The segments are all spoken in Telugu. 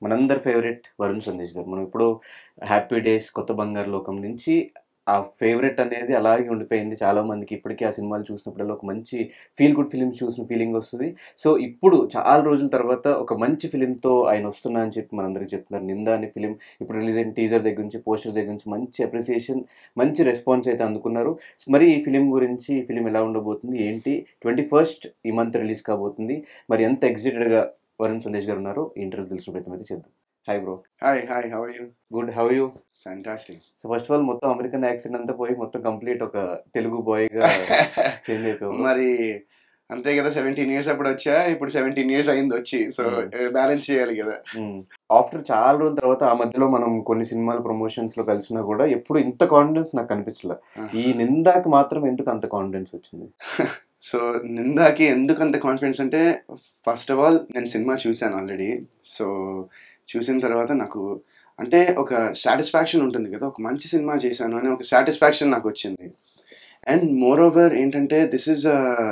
మనందరి ఫేవరెట్ వరుణ్ సందేశ్ గారు మనం ఇప్పుడు హ్యాపీ డేస్ కొత్త బంగారు లోకం నుంచి ఆ ఫేవరెట్ అనేది అలాగే ఉండిపోయింది చాలా మందికి ఇప్పటికీ ఆ సినిమాలు చూసినప్పుడల్లా ఒక మంచి ఫీల్ గుడ్ ఫిలిమ్స్ చూసిన ఫీలింగ్ వస్తుంది సో ఇప్పుడు చాలా రోజుల తర్వాత ఒక మంచి ఫిలింతో ఆయన వస్తున్నా అని చెప్పి మనందరికీ చెప్తున్నారు నింద అనే ఫిలిం ఇప్పుడు రిలీజ్ అయిన టీజర్ దగ్గర నుంచి పోస్టర్ దగ్గర నుంచి మంచి అప్రిసియేషన్ మంచి రెస్పాన్స్ అయితే అందుకున్నారు మరి ఈ ఫిలిం గురించి ఈ ఫిలిం ఎలా ఉండబోతుంది ఏంటి ట్వంటీ ఫస్ట్ ఈ మంత్ రిలీజ్ కాబోతుంది మరి ఎంత ఎగ్జైటెడ్గా వరుణ్ సందేశ్ గారు ఉన్నారో ఈ ఇంటర్వ్యూ తెలిసిన ప్రయత్నం అయితే చేద్దాం hi bro hi hi how are you good how you fantastic so first of all మొత్తం అమెరికన్ యాక్సెంట్ అంతా పోయి మొత్తం కంప్లీట్ ఒక తెలుగు బాయ్గా చేంజ్ అయిపోయావు మరి అంతే కదా సెవెంటీన్ ఇయర్స్ అప్పుడు వచ్చా ఇప్పుడు సెవెంటీన్ ఇయర్స్ అయింది వచ్చి సో బ్యాలెన్స్ చేయాలి కదా ఆఫ్టర్ చాలా రోజుల తర్వాత ఆ మధ్యలో మనం కొన్ని సినిమాల ప్రమోషన్స్ లో కలిసినా కూడా ఎప్పుడు ఇంత కాన్ఫిడెన్స్ నాకు కనిపించలే ఈ నిందాకి మాత్రం ఎందుకు అంత కాన్ఫిడెన్స్ వచ్చింది సో నిందాకి ఎందుకు అంత కాన్ఫిడెన్స్ అంటే ఫస్ట్ ఆఫ్ ఆల్ నేను సినిమా చూశాను ఆల్రెడీ సో చూసిన తర్వాత నాకు అంటే ఒక సాటిస్ఫాక్షన్ ఉంటుంది కదా ఒక మంచి సినిమా చేశాను అనే ఒక సాటిస్ఫాక్షన్ నాకు వచ్చింది అండ్ మోర్ ఓవర్ ఏంటంటే దిస్ ఇస్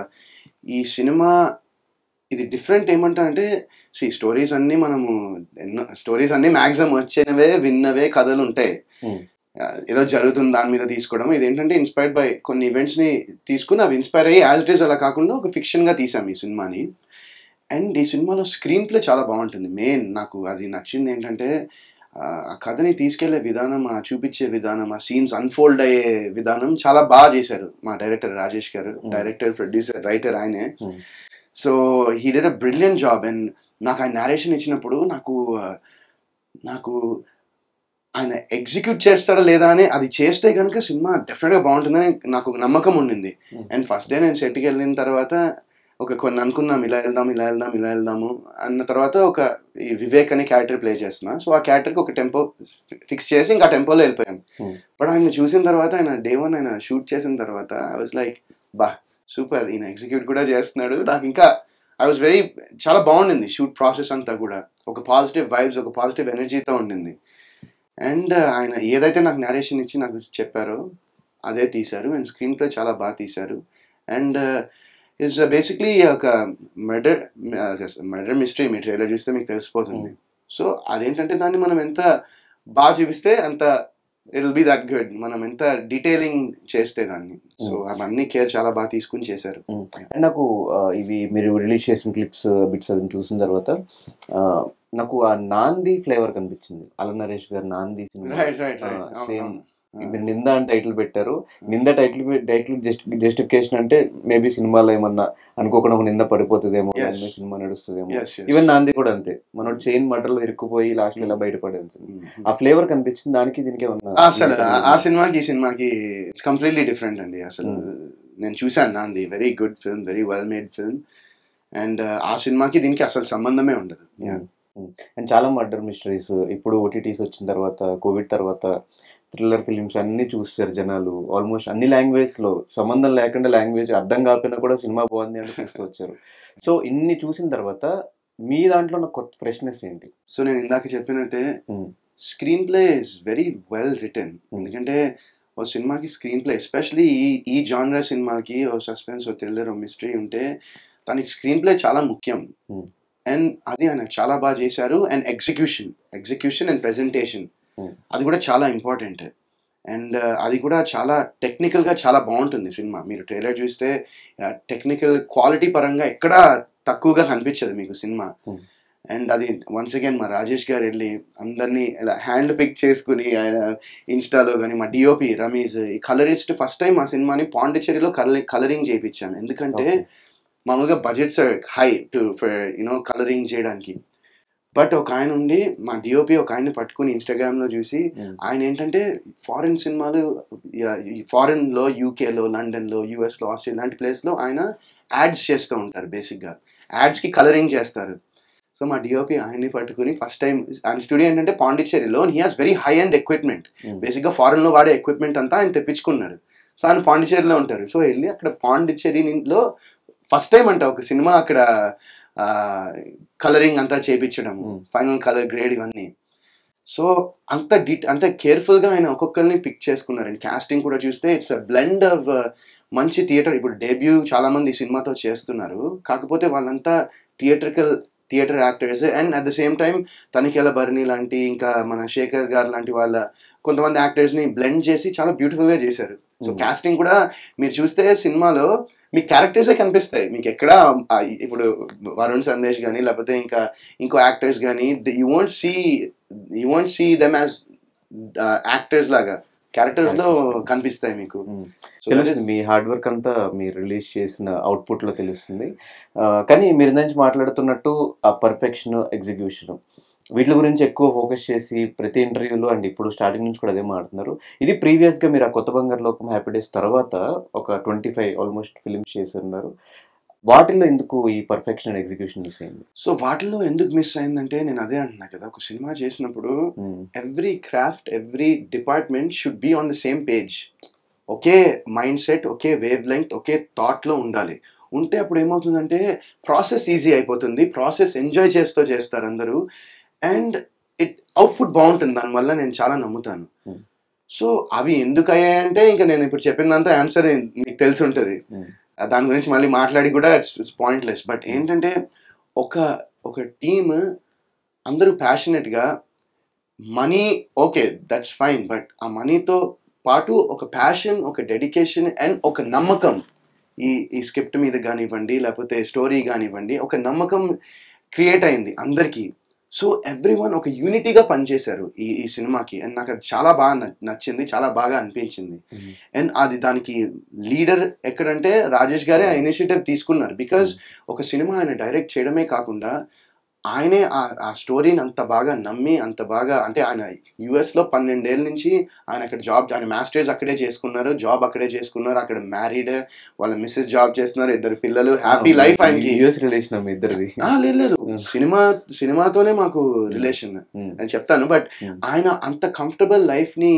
ఈ సినిమా ఇది డిఫరెంట్ ఏమంటారంటే సి స్టోరీస్ అన్నీ మనము ఎన్నో స్టోరీస్ అన్నీ మ్యాక్సిమం వచ్చినవే విన్నవే కథలు ఉంటాయి Hmm. ఆ, ఏదో జరుగుతుంది దాని మీద తీసుకోవడం ఇది ఏంటంటే ఇన్స్పైర్డ్ బై కొన్ని ఈవెంట్స్ ని తీసుకుని అవి ఇన్స్పైర్ అయ్యి యాజ్ ఇట్ ఈస్ అలా కాకుండా ఒక ఫిక్షన్ గా తీసాం ఈ సినిమాని అండ్ ఈ సినిమాలో స్క్రీన్ ప్లే చాలా బాగుంటుంది మెయిన్ నాకు అది నచ్చింది ఏంటంటే ఆ ఆ కథని తీసుకెళ్లే విధానం ఆ చూపించే విధానం ఆ సీన్స్ అన్ఫోల్డ్ అయ్యే విధానం చాలా బాగా చేశారు మా director Rajesh garu Hmm. Director producer writer ఆయనే Hmm. So he did a brilliant job and నాకు ఆయన నేరేషన్ ఇచ్చినప్పుడు నాకు ఆ, నాకు ఆయన ఎగ్జిక్యూట్ చేస్తాడా లేదా అని అది చేస్తే కనుక సినిమా డెఫినెట్గా బాగుంటుందని నాకు ఒక నమ్మకం ఉండింది Hmm. అండ్ ఫస్ట్ డే నేను సెట్కి వెళ్ళిన తర్వాత ఒక కొన్ని అనుకున్నాం ఇలా వెళ్దాం ఇలా వెళ్దాం ఇలా వెళ్దాము అన్న తర్వాత ఒక ఈ వివేక్ అనే క్యారెక్టర్ ప్లే చేస్తున్నా సో ఆ క్యారెక్టర్కి ఒక టెంపో ఫిక్స్ చేసి ఇంకా టెంపోలో వెళ్ళిపోయాం Hmm. బట్ ఆయన చూసిన తర్వాత ఆయన డే వన్ ఆయన షూట్ చేసిన తర్వాత ఐ వాజ్ లైక్ బా సూపర్ ఈయన ఎగ్జిక్యూట్ కూడా చేస్తున్నాడు నాకు ఇంకా ఐ వాజ్ వెరీ చాలా బాగుండింది షూట్ ప్రాసెస్ అంతా కూడా ఒక పాజిటివ్ వైబ్స్ ఒక పాజిటివ్ ఎనర్జీతో ఉండింది అండ్ ఆయన ఏదైతే నాకు నేరేషన్ ఇచ్చి నాకు చెప్పారో అదే తీశారు అండ్ స్క్రీన్ ప్లే చాలా బాగా తీశారు అండ్ ఇట్స్ బేసిక్లీ ఒక మర్డర్ మర్డర్ మిస్టరీ మీ ట్రైలర్ చూస్తే మీకు తెలిసిపోతుంది సో అదేంటంటే దాన్ని మనం ఎంత బాగా చూపిస్తే అంత it will be that good మనం ఎంత డీటెయిలింగ్ చేస్తే దాన్ని సో అవన్నీ కేర్ చాలా బాగా తీసుకుని చేశారు అండ్ నాకు ఆ, ఇవి మీరు రిలీజ్ చేసిన క్లిప్స్ బిట్స్ అవి చూసిన తర్వాత ఆ, నాకు ఆ నాంది ఫ్లేవర్ కనిపించింది అల నరేష్ గారు Naandhi cinema right right right same మీరు నింద అని టైటిల్ పెట్టారు Ninda title title just justification అంటే మేబీ సినిమాలో ఏమన్నా అనుకోకుండా ఒక నింద పడిపోతుందేమో Yes. దాని మీద సినిమా నడుస్తుందేమో Yes, yes. ఈవెన్ నాంది కూడా అంతే మనోడు చైన్ మటర్లో ఇరుక్కుపోయి లాస్ట్ ఇలా బయటపడేది ఆ ఫ్లేవర్ కనిపించింది దానికి దీనికి ఏమన్నా అసలు ఆ- ఆ సినిమాకి ఈ సినిమాకి ఇట్స్ కంప్లీట్లీ డిఫరెంట్ అండి అసలు నేను చూశాను Naandhi very good film very well made film and ఆ సినిమాకి దీనికి అసలు సంబంధమే ఉండదు Yeah. అండ్ చాలా మర్డర్ మిస్టరీస్ ఇప్పుడు ఓటీటీస్ వచ్చిన తర్వాత కోవిడ్ తర్వాత థ్రిల్లర్ ఫిలిమ్స్ అన్ని చూస్తారు జనాలు ఆల్మోస్ట్ అన్ని లాంగ్వేజ్ లో సంబంధం లేకుండా లాంగ్వేజ్ అర్థం కాకపోయినా కూడా సినిమా బాగుంది అంటే చూస్తూ వచ్చారు సో ఇన్ని చూసిన తర్వాత మీ దాంట్లో ఉన్న కొత్త ఫ్రెష్నెస్ ఏంటి సో నేను ఇందాక చెప్పినట్టే Hmm. Screenplay is very well written ఎందుకంటే ఓ సినిమాకి స్క్రీన్ ప్లే ఎస్పెషలీ ఈ ఈ జానర్ సినిమాకి ఓ సస్పెన్స్ ఓ థ్రిల్లర్ ఓ మిస్టరీ ఉంటే దానికి స్క్రీన్ ప్లే చాలా ముఖ్యం Hmm. అండ్ అది ఆయన చాలా బాగా చేశారు and execution execution and presentation Hmm. అది కూడా చాలా ఇంపార్టెంట్ అండ్ అది కూడా చాలా టెక్నికల్గా చాలా బాగుంటుంది సినిమా మీరు ట్రైలర్ చూస్తే టెక్నికల్ క్వాలిటీ పరంగా ఎక్కడా తక్కువగా కనిపించదు మీకు సినిమా Hmm. అండ్ అది వన్స్ అగైన్ మా రాజేష్ గారు వెళ్ళి అందరినీ ఇలా హ్యాండ్ పిక్ చేసుకుని ఆయన ఇన్స్టాలో కానీ మా డిఓపి రమేష్ ఈ కలరిస్ట్ ఫస్ట్ టైం మా సినిమాని పాండిచ్చేరిలో కలరింగ్ కలరింగ్ చేయించాను ఎందుకంటే Okay. మామూలుగా budgets high to you know colouring చేయడానికి బట్ ఒక ఆయన ఉండి మా డిఓపి ఒక ఆయన పట్టుకుని ఇన్స్టాగ్రామ్ లో చూసి Hmm. ఆయన ఏంటంటే ఫారిన్ సినిమాలు ఫారిన్ లో యూకేలో లండన్ లో యుఎస్ లో ఆస్ట్రేలియా లాంటి ప్లేస్ లో ఆయన యాడ్స్ చేస్తూ ఉంటారు బేసిక్ గా యాడ్స్ కి కలరింగ్ చేస్తారు సో మా డిఓపి ఆయన్ని పట్టుకుని ఫస్ట్ టైం ఆయన స్టూడియో ఏంటంటే పాండిచ్చేరిలో he has very high and equipment Hmm. Basic గా ఫారెన్ లో వాడే ఎక్విప్మెంట్ అంతా ఆయన తెప్పించుకున్నారు సో ఆయన పాండిచ్చేరిలో ఉంటారు సో వెళ్ళి అక్కడ పాండిచ్చేరిలో ఫస్ట్ టైం అంట ఒక సినిమా అక్కడ కలరింగ్ అంతా చేపించడం Hmm. ఫైనల్ కలర్ గ్రేడ్ ఇవన్నీ సో అంత డిట్ అంత కేర్ఫుల్ గా ఆయన ఒక్కొక్కరిని పిక్ చేసుకున్నారు అండ్ కాస్టింగ్ కూడా చూస్తే ఇట్స్ అ బ్లెండ్ ఆఫ్ మంచి థియేటర్ ఇప్పుడు డెబ్యూ చాలా మంది ఈ సినిమాతో చేస్తున్నారు కాకపోతే వాళ్ళంతా theatrical theatre actors and at the same time Tanikella Bharani లాంటి ఇంకా మన శేఖర్ గారు లాంటి వాళ్ళ కొంతమంది యాక్టర్స్ ని బ్లెండ్ చేసి చాలా బ్యూటిఫుల్ గా చేశారు సో Hmm. కాస్టింగ్ కూడా మీరు చూస్తే సినిమాలో మీ క్యారెక్టర్సే కనిపిస్తాయి మీకు ఎక్కడ ఆ, ఇప్పుడు వరుణ్ సందేశ్ కానీ లేకపోతే ఇంకా ఇంకో యాక్టర్స్ కానీ you won't see you won't see them as actors లాగా క్యారెక్టర్స్ లో కనిపిస్తాయి మీకు మ్మ్. So that తెలుస్తుంది is- మీ హార్డ్ వర్క్ అంతా మీరు రిలీజ్ చేసిన అవుట్పుట్ లో తెలుస్తుంది ఆ, కానీ మీరు నుంచి మాట్లాడుతున్నట్టు ఆ పర్ఫెక్షన్ ఎగ్జిక్యూషన్ వీటి గురించి ఎక్కువ ఫోకస్ చేసి ప్రతి ఇంటర్వ్యూలో అండ్ ఇప్పుడు స్టార్టింగ్ నుంచి కూడా అదే మాట్లాడుతున్నారు ఇది ప్రీవియస్ గా మీరు ఆ కొత్త బంగారు లోకం హ్యాపీ డేస్ తర్వాత ఒక ట్వంటీ ఫైవ్ ఆల్మోస్ట్ ఫిల్మ్స్ చేస్తున్నారు వాటిల్లో ఎందుకు ఈ పర్ఫెక్షన్ అండ్ ఎగ్జిక్యూషన్ మిస్ అయింది సో వాటిలో ఎందుకు మిస్ అయిందంటే నేను అదే అంటున్నా కదా ఒక సినిమా చేసినప్పుడు మ్మ్. Every craft every department should be on the same page ఒకే మైండ్ సెట్ ఒకే వేవ్ లెంగ్త్ ఒకే థాట్లో ఉండాలి ఉంటే అప్పుడు ఏమవుతుందంటే ప్రాసెస్ ఈజీ అయిపోతుంది ప్రాసెస్ ఎంజాయ్ చేస్తూ చేస్తారు అందరూ అండ్ ఇట్ అవుట్పుట్ బాగుంటుంది దానివల్ల నేను చాలా నమ్ముతాను Hmm. సో అవి ఎందుకు అయ్యాయంటే ఇంకా నేను ఇప్పుడు చెప్పినంత ఆన్సర్ మీకు తెలిసి ఉంటుంది Hmm. దాని గురించి మళ్ళీ మాట్లాడి కూడా ఇట్స్ పాయింట్లెస్ బట్ ఏంటంటే ఒక ఒక టీమ్ అందరూ ప్యాషనెట్గా money okay that's fine but ఆ మనీతో పాటు ఒక ప్యాషన్ ఒక డెడికేషన్ అండ్ ఒక నమ్మకం ఈ ఈ స్క్రిప్ట్ మీద కానివ్వండి లేకపోతే స్టోరీ కానివ్వండి ఒక నమ్మకం క్రియేట్ అయింది అందరికీ సో ఎవ్రీ వన్ ఒక యూనిటీగా పనిచేశారు ఈ ఈ సినిమాకి అండ్ నాకు అది చాలా బాగా న- నచ్చింది చాలా బాగా అనిపించింది మ్మ్. అండ్ అది దానికి లీడర్ ఎక్కడంటే రాజేష్ గారే ఆ ఇనిషియేటివ్ తీసుకున్నారు బికాజ్ ఒక సినిమా ఆయన డైరెక్ట్ చేయడమే కాకుండా ఆయనే ఆ ఆ స్టోరీని అంత బాగా నమ్మి అంత బాగా అంటే ఆయన యుఎస్ లో పన్నెండేళ్ళ నుంచి ఆయన అక్కడ జాబ్ ఆయన మాస్టర్స్ అక్కడే చేసుకున్నారు జాబ్ అక్కడే చేసుకున్నారు అక్కడ మ్యారీడ్ వాళ్ళ మిస్సెస్ జాబ్ చేస్తున్నారు ఇద్దరు పిల్లలు హ్యాపీ లైఫ్ ఆయనకి యూఎస్ రిలేషన్ మీ ఇద్దరిది ఆ, లేదు లేదు Hmm. సినిమా సినిమాతోనే మాకు రిలేషన్ మ్మ్. అని చెప్తాను బట్ Hmm. ఆయన అంత కంఫర్టబుల్ లైఫ్ ని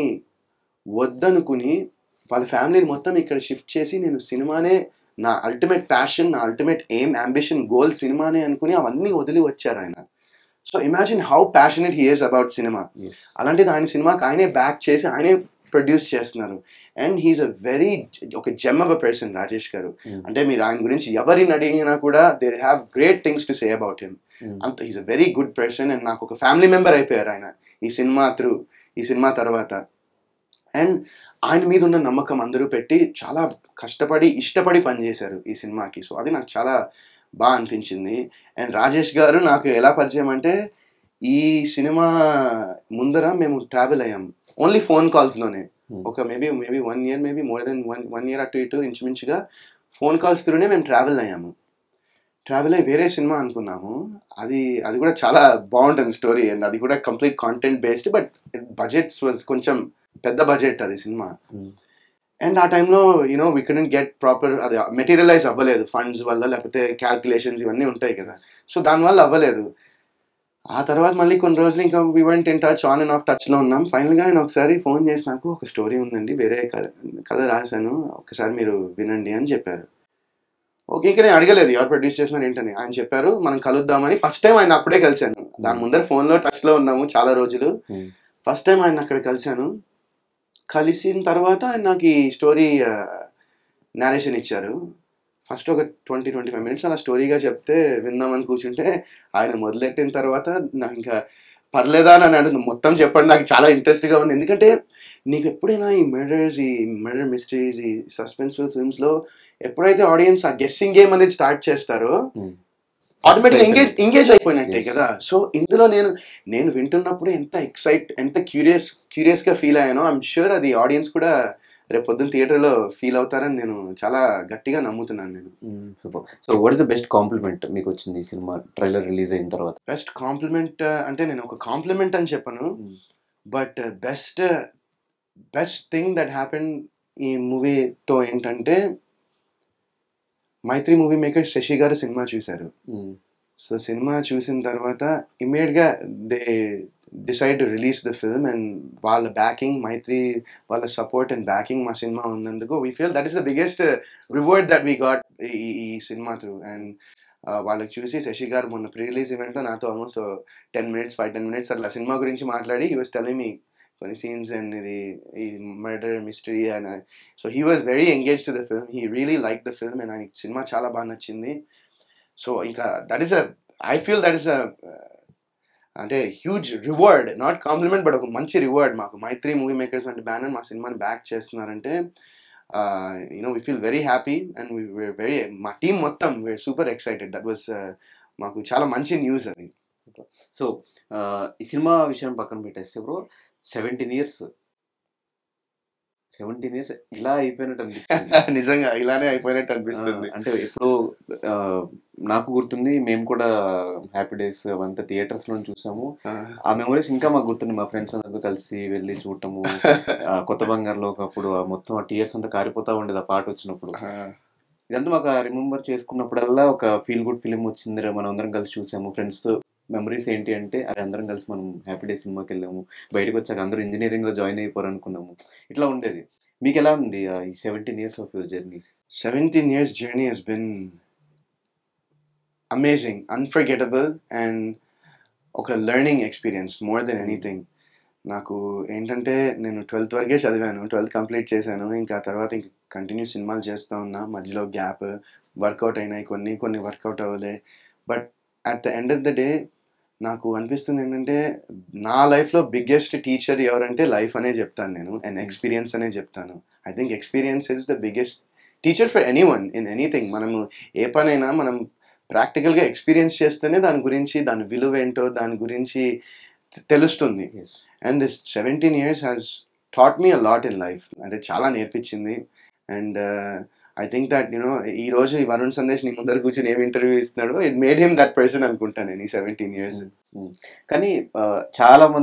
వద్దనుకుని వాళ్ళ ఫ్యామిలీని మొత్తం ఇక్కడ షిఫ్ట్ చేసి నేను సినిమానే నా అల్టిమేట్ ప్యాషన్ నా అల్టిమేట్ ఎయిమ్ అంబిషన్ గోల్ సినిమానే అనుకుని అవన్నీ వదిలి వచ్చారు ఆయన so imagine how passionate he about cinema Yes. అలాంటిది ఆయన సినిమాకి ఆయనే బ్యాక్ చేసి ఆయనే ప్రొడ్యూస్ చేస్తున్నారు అండ్ హీఈస్ అ వెరీ ఒక gem of a person Rajesh గారు మ్మ్. అంటే మీరు ఆయన గురించి ఎవరిని అడిగినా కూడా they have great things to say about him మ్మ్. అంత is a very good person and నాకు ఒక ఫ్యామిలీ మెంబర్ అయిపోయారు ఆయన ఈ సినిమా త్రూ ఈ సినిమా తర్వాత అండ్ ఆయన మీద ఉన్న నమ్మకం అందరూ పెట్టి చాలా కష్టపడి ఇష్టపడి పనిచేశారు ఈ సినిమాకి సో అది నాకు చాలా బాగా అనిపించింది అండ్ రాజేష్ గారు నాకు ఎలా పరిచయం అంటే ఈ సినిమా ముందర మేము ట్రావెల్ అయ్యాం ఓన్లీ ఫోన్ కాల్స్లోనే Hmm. ఒక maybe maybe one year maybe more than one one year అటు ఇటు ఇంచుమించుగా ఫోన్ కాల్స్ త్రూనే మేము ట్రావెల్ అయ్యాము ట్రావెల్ అయ్యి వేరే సినిమా అనుకున్నాము అది అది కూడా చాలా బాగుంటుంది స్టోరీ అండ్ అది కూడా complete content based but budgets was కొంచెం పెద్ద బడ్జెట్ అది సినిమా మ్మ్. అండ్ ఆ టైంలో you know we can get proper అది మెటీరియలైజ్ అవ్వలేదు ఫండ్స్ వల్ల లేకపోతే క్యాల్కులేషన్స్ ఇవన్నీ ఉంటాయి కదా సో దానివల్ల అవ్వలేదు ఆ తర్వాత మళ్ళీ కొన్ని రోజులు ఇంకా we went in touch on and off టచ్లో ఉన్నాం ఫైనల్గా ఆయన ఒకసారి ఫోన్ చేసి నాకు ఒక స్టోరీ ఉందండి వేరే కథ కథ రాశాను ఒకసారి మీరు వినండి అని చెప్పారు ఓకే ఇంకా నేను అడగలేదు ఎవరు ప్రొడ్యూస్ చేసినారు ఏంటని ఆయన చెప్పారు మనం కలుద్దామని ఫస్ట్ టైం ఆయన అప్పుడే కలిశాను దాని ముందర ఫోన్లో టచ్లో ఉన్నాము చాలా రోజులు మ్మ్. ఫస్ట్ టైం ఆయన అక్కడ కలిశాను కలిసిన తర్వాత ఆయన నాకు ఈ స్టోరీ నేరేషన్ ఇచ్చారు ఫస్ట్ ఒక ట్వంటీ ట్వంటీ ఫైవ్ మినిట్స్ అలా స్టోరీగా చెప్తే విందామని కూర్చుంటే ఆయన మొదలెట్టిన తర్వాత నాకు ఇంకా పర్లేదా అని అన్నాడు "నువ్వు మొత్తం చెప్పండి నాకు చాలా ఇంట్రెస్ట్గా ఉంది ఎందుకంటే నీకు ఎప్పుడైనా ఈ మర్డర్స్ ఈ మర్డర్ మిస్టరీస్ ఈ సస్పెన్స్ఫుల్ ఫిల్మ్స్లో ఎప్పుడైతే ఆడియన్స్ ఆ గెస్సింగ్ గేమ్ అనేది స్టార్ట్ చేస్తారో మ్మ్. ఆటోమేటిక్ ఎంగేజ్ ఎంగేజ్ అయిపోయినట్టే Yes. కదా సో ఇందులో నేను నేను వింటున్నప్పుడు ఎంత ఎక్సైట్ ఎంత క్యూరియస్ క్యూరియస్ గా ఫీల్ అయ్యానో ఐఎమ్ షూర్ అది ఆడియన్స్ కూడా రేపు పొద్దున్న థియేటర్లో ఫీల్ అవుతారని నేను చాలా గట్టిగా నమ్ముతున్నాను నేను super so what is the best compliment మీకు వచ్చింది ఈ సినిమా ట్రైలర్ రిలీజ్ అయిన తర్వాత బెస్ట్ కాంప్లిమెంట్ అంటే నేను ఒక కాంప్లిమెంట్ అని చెప్పను Mm. But best best thing that happen ఈ మూవీతో ఏంటంటే మైత్రి మూవీ మేకర్ శశి గారు సినిమా చూశారు సో సినిమా చూసిన తర్వాత ఇమ్మీడియట్గా they decide to release the film and వాళ్ళ బ్యాకింగ్ మైత్రి వాళ్ళ సపోర్ట్ అండ్ బ్యాకింగ్ మా సినిమా ఉన్నందుకు we feel that is the biggest reward that we got ఈ ఈ సినిమా త్రూ అండ్ వాళ్ళకి చూసి శశి గారు మొన్న ప్రీ రిలీజ్ ఈవెంట్లో నాతో almost ten minutes five ten minutes అట్లా సినిమా గురించి మాట్లాడి హీ వాస్ టెలింగ్ మీ కొన్ని సీన్స్ అండ్ ఇది ఈ murder mystery and so he was very engage to the film he really like the film and ఆయనకి సినిమా చాలా బాగా నచ్చింది సో ఇంకా that is a I feel that is a అంటే huge reward not compliment but ఒక మంచి రివార్డ్ మాకు మైత్రి మూవీ మేకర్స్ అంటే బ్యానర్ మా సినిమాని బ్యాక్ చేస్తున్నారంటే you know we feel very happy and very మా టీం మొత్తం we are super excited that was మాకు చాలా మంచి న్యూస్ అది సో ఈ సినిమా విషయం పక్కన పెట్టేస్తే bro seventeen years seventeen years ఇలా అయిపోయినట్టు అనిపిస్తుంది నిజంగా ఇలానే అయిపోయినట్టు అనిపిస్తుంది ఆ, అంటే ఎప్పుడు ఆ, నాకు గుర్తుంది మేము కూడా హ్యాపీ డేస్ అవంతా థియేటర్స్ లో చూసాము ఆ మెమరీస్ ఇంకా మాకు గుర్తుంది మా ఫ్రెండ్స్ అందరితో కలిసి వెళ్ళి చూడటము ఆ, కొత్త బంగారులో ఒకప్పుడు ఆ మొత్తం ఆ టీయర్స్ అంతా కారిపోతా ఉండేది ఆ పాట వచ్చినప్పుడు ఇదంతా మాకు రిమెంబర్ చేసుకున్నప్పుడల్లా ఒక ఫీల్ గుడ్ ఫిలిం వచ్చింది మనం అందరం కలిసి చూసాము ఫ్రెండ్స్ తో మెమరీస్ ఏంటి అంటే అది అందరం కలిసి మనం హ్యాపీ డే సినిమాకి వెళ్ళాము బయటకు వచ్చాక అందరూ ఇంజనీరింగ్ లో జాయిన్ అయిపోరు అనుకున్నాము ఇట్లా ఉండేది మీకు ఎలా ఉంది ఆ ఈ seventeen years of your journey seventeen years journey has been amazing unforgettable and ఒక learning experience more than anything నాకు ఏంటంటే నేను ట్వెల్త్ వరకే చదివాను ట్వెల్త్ కంప్లీట్ చేశాను ఇంకా ఆ తర్వాత ఇంక కంటిన్యూ సినిమాలు చేస్తూ ఉన్నా మధ్యలో గ్యాప్ వర్కౌట్ అయినాయి కొన్ని కొన్ని వర్కౌట్ అవ్వలే but at the end of the day నాకు అనిపిస్తుంది ఏంటంటే నా లైఫ్లో బిగ్గెస్ట్ టీచర్ ఎవరంటే లైఫ్ అనే చెప్తాను నేను అండ్ ఎక్స్పీరియన్స్ అనే చెప్తాను I think experience is the biggest teacher for anyone in anything మనము ఏ పనైనా మనం ప్రాక్టికల్గా ఎక్స్పీరియన్స్ చేస్తేనే దాని గురించి దాని విలువ ఏంటో దాని గురించి తె- తెలుస్తుంది and this seventeen years has taught me a lot in life అంటే చాలా నేర్పించింది and I think that you know ఈ రోజు ఈ వరుణ్ సందేశ్ నీ ముందర కూర్చొని ఏం ఇంటర్వ్యూ ఇస్తున్నాడో it made him that person అనుకుంటాను నేను ఈ సెవెంటీన్ ఇయర్స్ కానీ ఆ, చాలా మంది